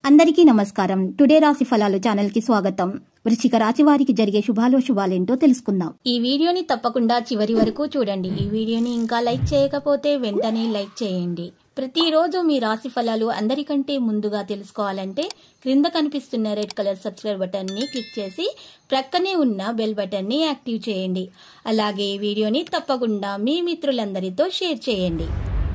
అందరికీ నమస్కారం టుడే రాశి ఫలాలు ఛానల్ కి స్వాగతం వృశ్చిక రాశి వారికి జరిగే శుభాలో శుభాలేంటో తెలుసుకుందాం ఈ వీడియోని తప్పకుండా చివరి వరకు చూడండి ఈ వీడియోని ఇంకా లైక్ చేయకపోతే వెంటనే లైక్ చేయండి ప్రతిరోజు మీ రాశి ఫలాలు అందరికంటే ముందుగా తెలుసుకోవాలంటే క్రింద కనిపిస్తున్న రెడ్ కలర్ సబ్స్క్రైబ్ బటన్ ని క్లిక్ చేసి ప్రక్కనే ఉన్న బెల్ బటన్ ని యాక్టివ్ చేయండి అలాగే ఈ వీడియోని తప్పకుండా మీ మిత్రులందరితో షేర్ చేయండి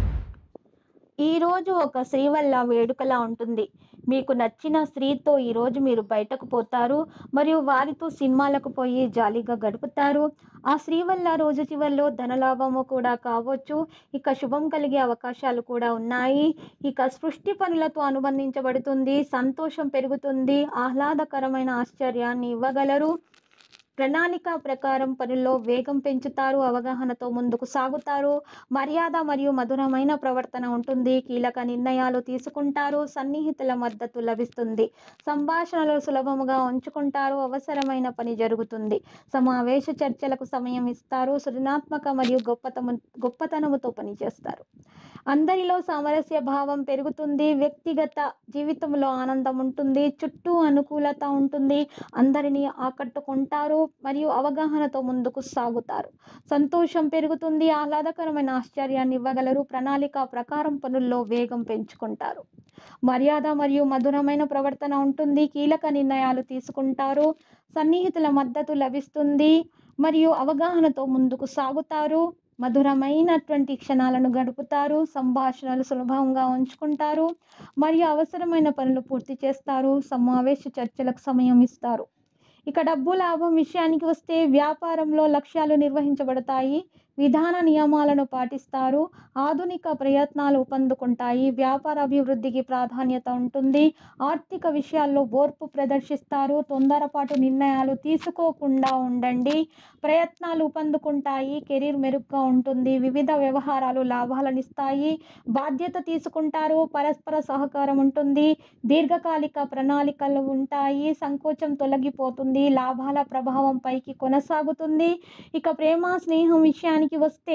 ఈ రోజు ఒక స్త్రీ వల్ల వేడుకలా ఉంటుంది మీకు నచ్చిన స్త్రీతో ఈ రోజు మీరు బయటకు పోతారు మరియు వారితో సినిమాలకు పోయి జాలీగా గడుపుతారు ఆ స్త్రీ వల్ల రోజు చివరిలో ధనలాభము కూడా కావచ్చు ఇక శుభం కలిగే అవకాశాలు కూడా ఉన్నాయి ఇక సృష్టి పనులతో అనుబంధించబడుతుంది సంతోషం పెరుగుతుంది ఆహ్లాదకరమైన ఆశ్చర్యాన్ని ఇవ్వగలరు ప్రణాళిక ప్రకారం పనుల్లో వేగం పెంచుతారు అవగాహనతో ముందుకు సాగుతారు మర్యాద మరియు మధురమైన ప్రవర్తన ఉంటుంది కీలక నిర్ణయాలు తీసుకుంటారు సన్నిహితుల మద్దతు లభిస్తుంది సంభాషణలు సులభముగా ఉంచుకుంటారు అవసరమైన పని జరుగుతుంది సమావేశ చర్చలకు సమయం ఇస్తారు సృజనాత్మక మరియు గొప్పతము గొప్పతనముతో పనిచేస్తారు అందరిలో సామరస్య భావం పెరుగుతుంది వ్యక్తిగత జీవితంలో ఆనందం ఉంటుంది చుట్టూ అనుకూలత ఉంటుంది అందరినీ ఆకట్టుకుంటారు మరియు అవగాహనతో ముందుకు సాగుతారు సంతోషం పెరుగుతుంది ఆహ్లాదకరమైన ఆశ్చర్యాన్ని ఇవ్వగలరు ప్రణాళిక ప్రకారం పనుల్లో వేగం పెంచుకుంటారు మర్యాద మరియు మధురమైన ప్రవర్తన ఉంటుంది కీలక నిర్ణయాలు తీసుకుంటారు సన్నిహితుల మద్దతు లభిస్తుంది మరియు అవగాహనతో ముందుకు సాగుతారు మధురమైనటువంటి క్షణాలను గడుపుతారు సంభాషణలు సులభంగా ఉంచుకుంటారు మరియు అవసరమైన పనులు పూర్తి చేస్తారు సమావేశ చర్చలకు సమయం ఇస్తారు ఇక డబ్బు లాభం విషయానికి వస్తే వ్యాపారంలో లక్ష్యాలు నిర్వహించబడతాయి విధాన నియమాలను పాటిస్తారు ఆధునిక ప్రయత్నాలు పొందుకుంటాయి వ్యాపార అభివృద్ధికి ప్రాధాన్యత ఉంటుంది ఆర్థిక విషయాల్లో ఓర్పు ప్రదర్శిస్తారు తొందరపాటు నిర్ణయాలు తీసుకోకుండా ఉండండి ప్రయత్నాలు పొందుకుంటాయి కెరీర్ మెరుగ్గా ఉంటుంది వివిధ వ్యవహారాలు లాభాలనిస్తాయి బాధ్యత తీసుకుంటారు పరస్పర సహకారం ఉంటుంది దీర్ఘకాలిక ప్రణాళికలు ఉంటాయి సంకోచం తొలగిపోతుంది లాభాల ప్రభావం పైకి కొనసాగుతుంది ఇక ప్రేమ స్నేహం విషయానికి వస్తే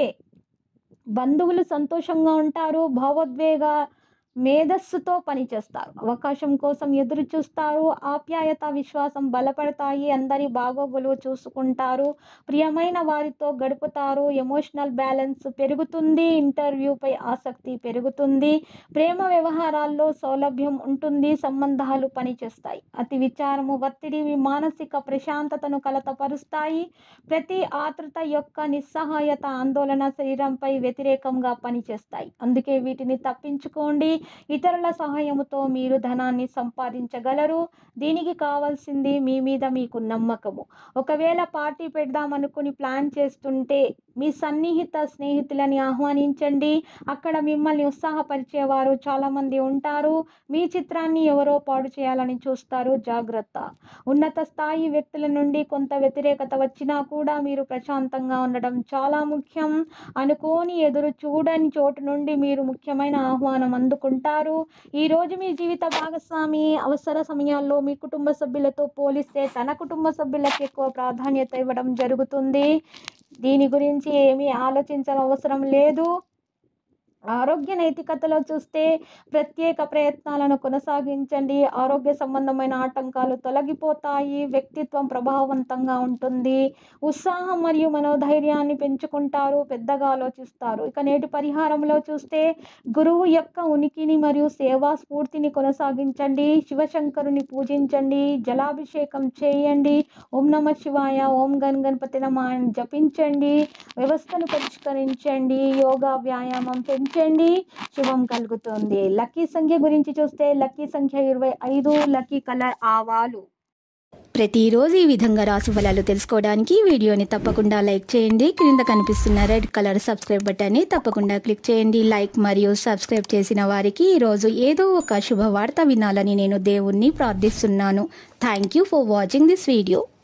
బంధువులు సంతోషంగా ఉంటారు భావోద్వేగ మేధస్సుతో పనిచేస్తారు అవకాశం కోసం ఎదురు చూస్తారు ఆప్యాయత విశ్వాసం బలపడతాయి అందరి బాగోగులు చూసుకుంటారు ప్రియమైన వారితో గడుపుతారు ఎమోషనల్ బ్యాలెన్స్ పెరుగుతుంది ఇంటర్వ్యూపై ఆసక్తి పెరుగుతుంది ప్రేమ వ్యవహారాల్లో సౌలభ్యం ఉంటుంది సంబంధాలు పనిచేస్తాయి అతి విచారము ఒత్తిడి మానసిక ప్రశాంతతను కలతపరుస్తాయి ప్రతి ఆతృత యొక్క నిస్సహాయత ఆందోళన శరీరంపై వ్యతిరేకంగా పనిచేస్తాయి అందుకే వీటిని తప్పించుకోండి ఇతరుల సహాయముతో మీరు ధనాన్ని సంపాదించగలరు దీనికి కావాల్సింది మీ మీద మీకు నమ్మకము ఒకవేళ పార్టీ పెడదామనుకుని ప్లాన్ చేస్తుంటే మీ సన్నిహిత స్నేహితులని ఆహ్వానించండి అక్కడ మిమ్మల్ని ఉత్సాహపరిచేవారు చాలామంది ఉంటారు మీ చిత్రాన్ని ఎవరో పాడు చేయాలని చూస్తారు జాగ్రత్త ఉన్నత స్థాయి వ్యక్తుల నుండి కొంత వ్యతిరేకత వచ్చినా కూడా మీరు ప్రశాంతంగా ఉండడం చాలా ముఖ్యం అనుకోని ఎదురు చూడని చోటు నుండి మీరు ముఖ్యమైన ఆహ్వానం అందుకుంటారు ఈరోజు మీ జీవిత భాగస్వామి అవసర సమయాల్లో మీ కుటుంబ సభ్యులతో పోలిస్తే తన కుటుంబ సభ్యులకు ఎక్కువ ప్రాధాన్యత ఇవ్వడం జరుగుతుంది దీని గురించి ఏమీ ఆలోచించడం అవసరం లేదు ఆరోగ్య నైతికతలో చూస్తే ప్రత్యేక ప్రయత్నాలను కొనసాగించండి ఆరోగ్య సంబంధమైన ఆటంకాలు తొలగిపోతాయి వ్యక్తిత్వం ప్రభావవంతంగా ఉంటుంది ఉత్సాహం మరియు మనోధైర్యాన్ని పెంచుకుంటారు పెద్దగా ఆలోచిస్తారు ఇక నేటి పరిహారంలో చూస్తే గురువు యొక్క ఉనికిని మరియు సేవా స్ఫూర్తిని కొనసాగించండి శివశంకరుని పూజించండి జలాభిషేకం చేయండి ఓం నమ శివాయ ఓం గన్ గణపతి నమ అని జపించండి వ్యవస్థను పరిష్కరించండి యోగా వ్యాయామం పెంచండి శుభం కలుగుతుంది లక్కీ సంఖ్య గురించి చూస్తే లక్కీ సంఖ్య ఇరవై ఐదు లక్కీ కలర్ ఆవాలు ప్రతిరోజు ఈ విధంగా రాశి ఫలాలు తెలుసుకోవడానికి వీడియోని తప్పకుండా లైక్ చేయండి క్రింద కనిపిస్తున్న రెడ్ కలర్ సబ్స్క్రైబ్ బటన్ని తప్పకుండా క్లిక్ చేయండి లైక్ మరియు సబ్స్క్రైబ్ చేసిన వారికి ఈరోజు ఏదో ఒక శుభవార్త వినాలని నేను దేవుణ్ణి ప్రార్థిస్తున్నాను thank you for watching this video